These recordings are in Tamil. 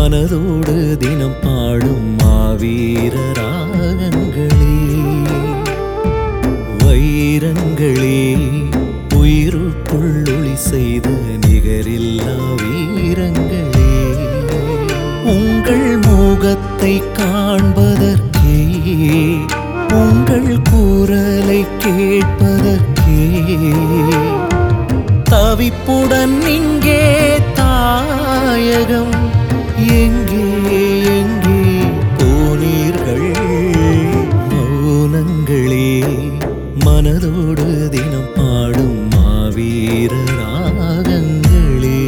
மனதோடு தினம் பாடும் மாவீர ராகங்களே வைரங்களே உயிருக்குள் ஒளி செய்த நிகரில்லா வீரங்களே உங்கள் முகத்தை காண்பதற்கே உங்கள் குரலை கேட்பதற்கே தவிப்புடன் இங்கே தாயகம் எங்கே எங்கே போனீர்கள் மௌனங்களே மனதோடு தினம் பாடும் மாவீர ராகங்களே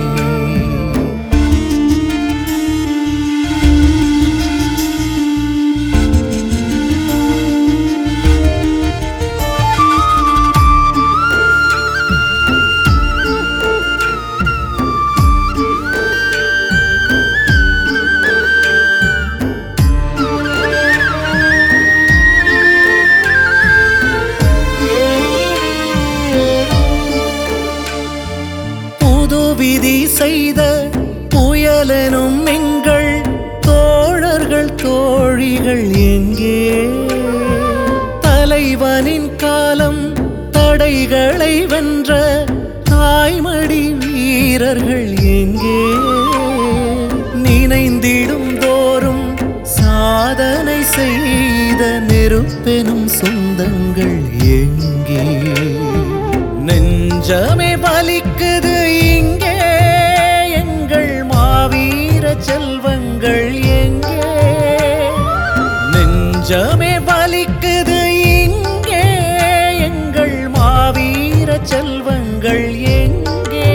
புது விதி செய்த புயலெனும் எங்கள் தோழர்கள் தோழிகள் எங்கே தலைவனின் காலம் தடைகளை வென்ற தாய்மடி வீரர்கள் எங்கே நினைந்திடும் தோறும் சாதனை செய்த நெருப்பெனும் சொந்தங்கள் எங்கே நெஞ்சமே வலிக்குது இங்கே எங்கள் மாவீர செல்வங்கள் எங்கே நெஞ்சமே வலிக்குது இங்கே எங்கள் மாவீர செல்வங்கள் எங்கே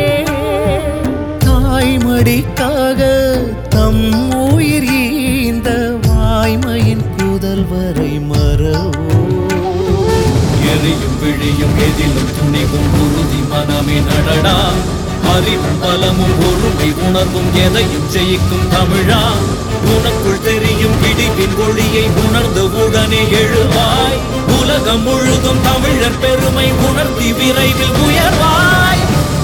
தாய்மடிக்காக தம் உயிர் ஈந்த வாய்மையின் புதல்வரை மறவோ எரியும் விழியும் எதிலும் துணிவும் உறுதி மனமே நடடா அறிவும் பலமும் பொறுமை உணர்வும் எதையும் ஜெயிக்கும் தமிழா உனக்குள் தெரியும் இடிவின் ஒளியை உணர்ந்து உடனே எழுவாய் உலகம் முழுதும் தமிழர் பெருமை உணர்த்தி விரைவில் உயர்வாய்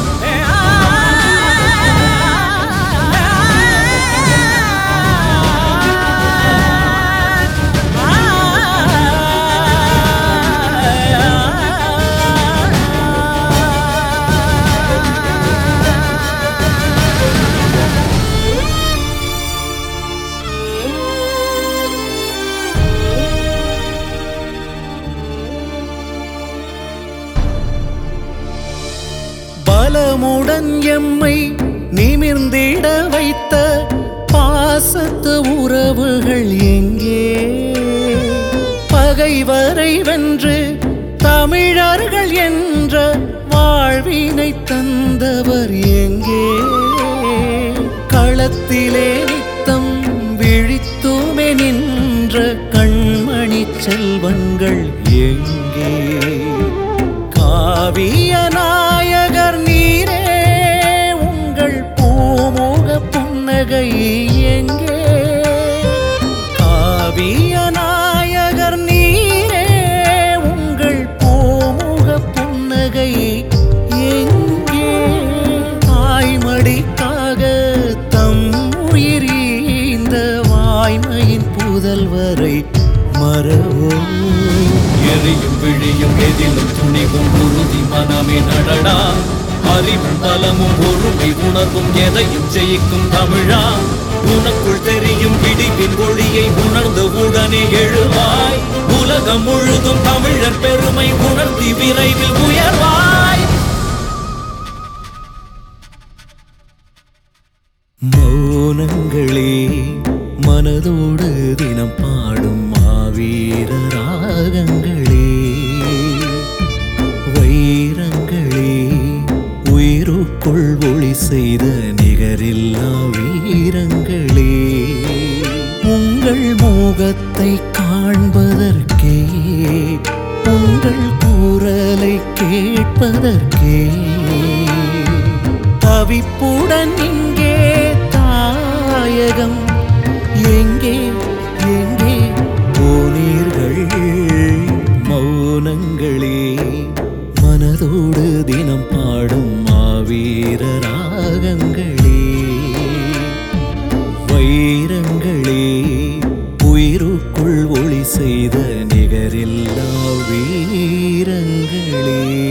பலமுடன் எம்மை நிமிர்ந்திட வைத்த பாசத்து உறவுகள் எங்கே பகைவரை வென்று தமிழர்கள் என்ற வாழ்வினை தந்தவர் எங்கே களத்திலே நித்தம் விழித்துமே நின்ற கண்மணி செல்வங்கள் எங்கே காவிய நாயகர் நீரே உங்கள் பூமுக புன்னகை எங்கே காவிய நாயகர் நீரே உங்கள் பூமுக புன்னகை எங்கே தாய்மடிக்காக தம் உயிர் ஈந்த வாய்மையின் புதல்வரை மறவோம் எரியும் விழியும் எதிலும் துணிவும் உறுதி மனமே நடடா அறிவும் பலமும் பொறுமை உணர்வும் எதையும் ஜெயிக்கும் தமிழா உனக்குள் தெரியும் இடிவின் ஒளியை உணர்ந்து உடனே எழுவாய் உலகம் முழுதும் தமிழர் பெருமை உணர்த்தி விரைவில் உயர்வாய் மௌனங்களே மனதோடு தினம் பாடும் மாவீர ராகங்களே வைரங்களே உயிருக்குள் ஒளி செய்த நிகரில்லா வீரங்களே உங்கள் முகத்தை காண்பதற்கே உங்கள் குரலை கேட்பதற்கே தவிப்புடன் இங்கே தாயகம் எங்கே எங்கே போனீர்கள் மௌனங்களே மனதோடு தினம் பாடும் மாவீர ராகங்களே வை உயிருக்குள் ஒளி செய்த நிகரில்லா வீரங்களே